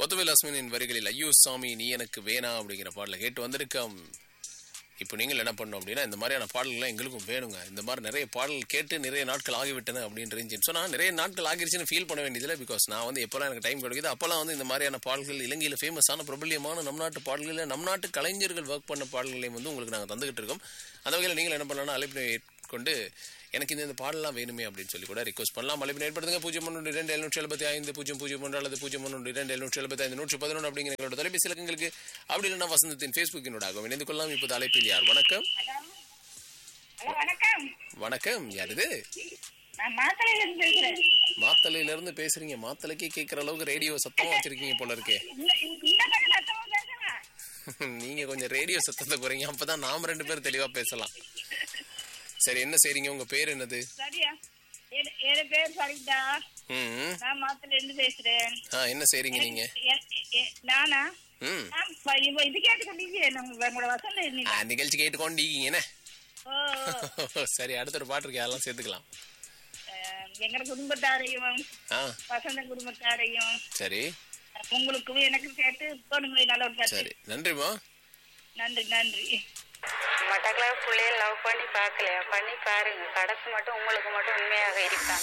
முத்துவேல் அஸ்மினின் வரிகளில் ஐயோ சாமி நீ எனக்கு வேணா அப்படிங்கிற பாடலை கேட்டு வந்திருக்கோம் இப்போ நீங்கள் என்ன பண்ணணும் அப்படின்னா இந்த மாதிரியான பாடல்கள்லாம் எங்களுக்கும் வேணுங்க இந்த மாதிரி நிறைய பாடல் கேட்டு நிறைய நாட்கள் ஆகிவிட்டன அப்படின்னு இருந்துச்சு ஸோ நான் நிறைய நாட்கள் ஆகிருச்சுன்னு ஃபீல் பண்ண வேண்டியதில்லை பிகாஸ் நான் வந்து எப்போல்லாம் எனக்கு டைம் கிடைக்குது அப்போல்லாம் வந்து இந்த மாதிரியான பாடல்கள் இலங்கையில் ஃபேமஸான பிரபல்யமான நம் நாட்டு பாடல்களில் நம் நாட்டு கலைஞர்கள் ஒர்க் பண்ண பாடல்களையும் வந்து உங்களுக்கு நாங்கள் தந்துகிட்டு இருக்கோம் அந்த வகையில் நீங்கள் என்ன பண்ணலாம்னா அழைப்பினை கொண்டு எனக்கு இந்த இந்த பாடலாம் வேணுமே அப்படின்னு சொல்லி கூட ரிக்வஸ்ட் பண்ணலாம் அழைப்பினை ஏற்படுத்துங்க பூஜ்ஜியம் ஒன்று ரெண்டு எழுநூற்றி எழுபத்தி ஐந்து பூஜ்ஜியம் பூஜ்ஜியம் ஒன்று அல்லது பூஜ்ஜியம் ஒன்று ரெண்டு எழுநூற்றி எழுபத்தி ஐந்து நூற்றி பதினொன்று அப்படிங்கிற எங்களோட தொலைபேசி இலக்கங்களுக்கு அப்படி இல்லைன்னா வசந்தத்தின் ஃபேஸ்புக்கினூடாகவும் இணைந்து கொள்ளலாம் இப்போது அழைப்பில் யார் வணக்கம் ஹலோ வணக்கம் வணக்கம் யார் இது நான் மாத்தளையில இருந்து பேசுறேன் மாத்தலையில இருந்து பேசுறீங்க மாத்தலைக்கே கேட்குற அளவுக்கு ரேடியோ சத்தமா வச்சிருக்கீங்க போல இருக்கே இன்னும் இன்னும் கொஞ்சம் சத்தமா பேசுங்க நீங்க கொஞ்சம் ரேடியோ சத்தத்தை குறைங்க அப்பதான் நாம ரெண்டு பேரும் தெளிவா பேசலாம் சரி என்ன செய்றீங்க உங்க பேர் என்னது சரியா என் என் பேர் சரிதா ம் நான் மாத்தளையில இருந்து பேசுறேன் ஆ என்ன செய்றீங்க நீங்க எ- எ- நானா ம் நான் இப்ப இப்ப இது கேட்டுக்கொண்டீங்க நம்ம உங்களோட வசந்த இருந்தீங்க ஆ, நிகழ்ச்சி கேட்டுக்கொண்டீங்கன்னு ஓ சரி அடுத்த ஒரு பாட்டு இருக்கு அதெல்லாம் சேர்த்துக்கலாம் அஹ், எங்க குடும்பத்தாரையும் ஆ வசந்த குடும்பத்தாரையும் சரி உங்களுக்கும் எனக்கு சேர்த்து போடுங்களே நல்ல ஒரு பாட்டு சரி நன்றிமா நன்றி நன்றி மட்டக்களப்பு பிள்ளைய லவ் பண்ணி பார்க்கலையா பண்ணி பாருங்க கடைசி மட்டும் உங்களுக்கு மட்டும் உண்மையாக இருப்பான்